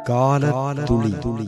கால துளி துளி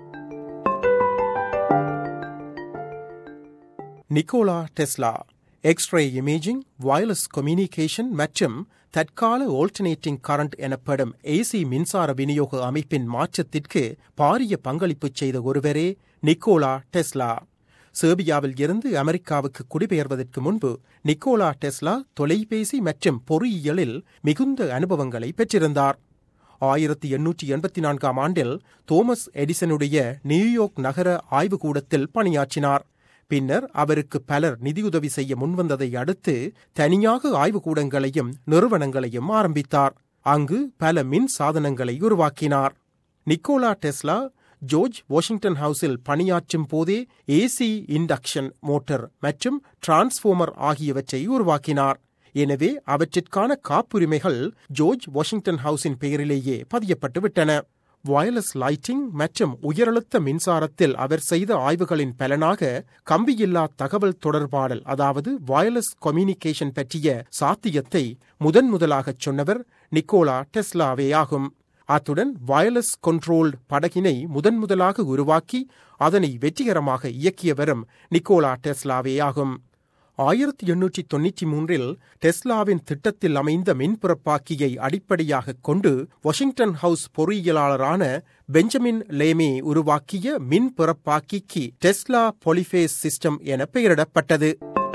Nikola Tesla x ray imaging wireless communication மற்றும் தற்கால ஆல்டர்னேட்டிங் கரண்ட் எனப்படும் ஏசி மின்சார விநியோக அமைப்பின் மாற்றத்திற்கு பாரிய பங்களிப்பு செய்த ஒருவரே நிக்கோலா டெஸ்லா சேர்பியாவில் இருந்து அமெரிக்காவுக்கு குடிபெயர்வதற்கு முன்பு நிக்கோலா டெஸ்லா தொலைபேசி மற்றும் பொறியியலில் மிகுந்த அனுபவங்களை பெற்றிருந்தார் ஆயிரத்தி எண்ணூற்றி எண்பத்தி நான்காம் ஆண்டில் தோமஸ் எடிசனுடைய நியூயார்க் நகர ஆய்வுக்கூடத்தில் பணியாற்றினார் பின்னர் அவருக்கு பலர் நிதியுதவி செய்ய முன்வந்ததை அடுத்து தனியாக ஆய்வுக்கூடங்களையும் நிறுவனங்களையும் ஆரம்பித்தார் அங்கு பல மின் சாதனங்களை உருவாக்கினார் நிக்கோலா டெஸ்லா ஜோர்ஜ் வாஷிங்டன் ஹவுஸில் பணியாற்றும் போதே ஏசி இண்டக்ஷன் மோட்டார் மற்றும் டிரான்ஸ்ஃபார்மர் ஆகியவற்றை உருவாக்கினார் எனவே அவற்றிற்கான காப்புரிமைகள் ஜோர்ஜ் வாஷிங்டன் ஹவுஸின் பெயரிலேயே பதியப்பட்டு விட்டன வயர்லெஸ் லைட்டிங் மற்றும் உயரழுத்த மின்சாரத்தில் அவர் செய்த ஆய்வுகளின் பலனாக கம்பியில்லா தகவல் தொடர்பாடல் அதாவது வயர்லெஸ் கம்யூனிகேஷன் பற்றிய சாத்தியத்தை முதன் முதலாகச் சொன்னவர் நிக்கோலா டெஸ்லாவே ஆகும் அத்துடன் வயர்லெஸ் கண்ட்ரோல்டு படகினை முதன் முதலாக உருவாக்கி அதனை வெற்றிகரமாக இயக்கியவரும் நிக்கோலா டெஸ்லாவே ஆகும் ஆயிரத்தி எண்ணூற்றி தொன்னூற்றி மூன்றில் டெஸ்லாவின் திட்டத்தில் அமைந்த மின்புறப்பாக்கியை அடிப்படையாகக் கொண்டு வாஷிங்டன் ஹவுஸ் பொறியியலாளரான பெஞ்சமின் லேமே உருவாக்கிய மின்புறப்பாக்கிக்கு டெஸ்லா பொலிஃபேஸ் சிஸ்டம் என பெயரிடப்பட்டது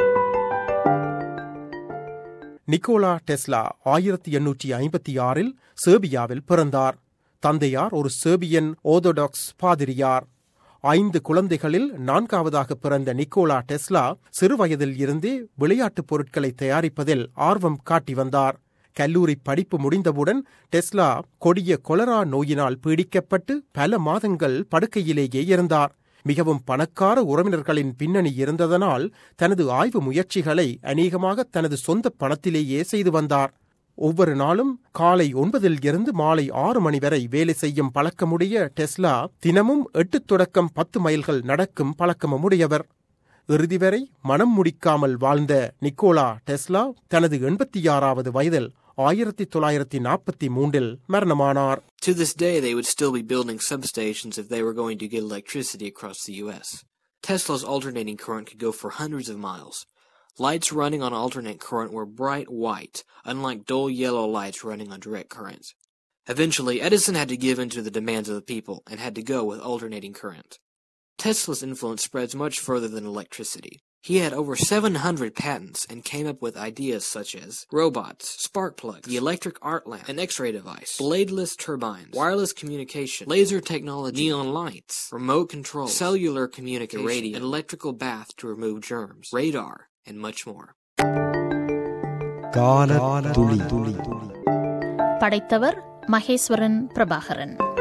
நிக்கோலா டெஸ்லா ஆயிரத்தி எண்ணூற்றி ஐம்பத்தி ஆறில் சேர்பியாவில் பிறந்தார் தந்தையார் ஒரு சேர்பியன் ஓர்த்தோடாக்ஸ் பாதிரியார் ஐந்து குழந்தைகளில் நான்காவதாக பிறந்த நிக்கோலா டெஸ்லா சிறுவயதில் இருந்தே விளையாட்டுப் பொருட்களை தயாரிப்பதில் ஆர்வம் காட்டி வந்தார் கல்லூரி படிப்பு முடிந்தவுடன் டெஸ்லா கொடிய கொலரா நோயினால் பீடிக்கப்பட்டு பல மாதங்கள் படுக்கையிலேயே இருந்தார் மிகவும் பணக்கார உறவினர்களின் பின்னணி இருந்ததனால் தனது ஆய்வு முயற்சிகளை அநேகமாக தனது சொந்த பணத்திலேயே செய்து வந்தார் ஒவ்வொரு நாளும் காலை ஒன்பதில் இருந்து மாலை ஆறு மணி வரை வேலை செய்யும் பழக்கமுடைய டெஸ்லா தினமும் எட்டு தொடக்கம் பத்து மைல்கள் நடக்கும் பழக்கமும் உடையவர் இறுதி வரை மனம் முடிக்காமல் வாழ்ந்த நிக்கோலா டெஸ்லா தனது எண்பத்தி ஆறாவது வயதில் ஆயிரத்தி தொள்ளாயிரத்தி நாற்பத்தி மூன்றில் மரணமானார் To this day, they would still be building substations if they were going to get electricity across the U.S. Tesla's alternating current could go for hundreds of miles. Lights running on alternate current were bright white, unlike dull yellow lights running on direct current. Eventually, Edison had to give in to the demands of the people and had to go with alternating current. Tesla's influence spreads much further than electricity. He had over 700 patents and came up with ideas such as robots, spark plugs, the electric arc lamp, an X-ray device, bladeless turbines, wireless communication, laser technology, neon lights, remote control, cellular communication, radio, an electrical bath to remove germs, radar, and much more. கால துளி துளி படைத்தவர் மகேஸ்வரன் பிரபாகரன்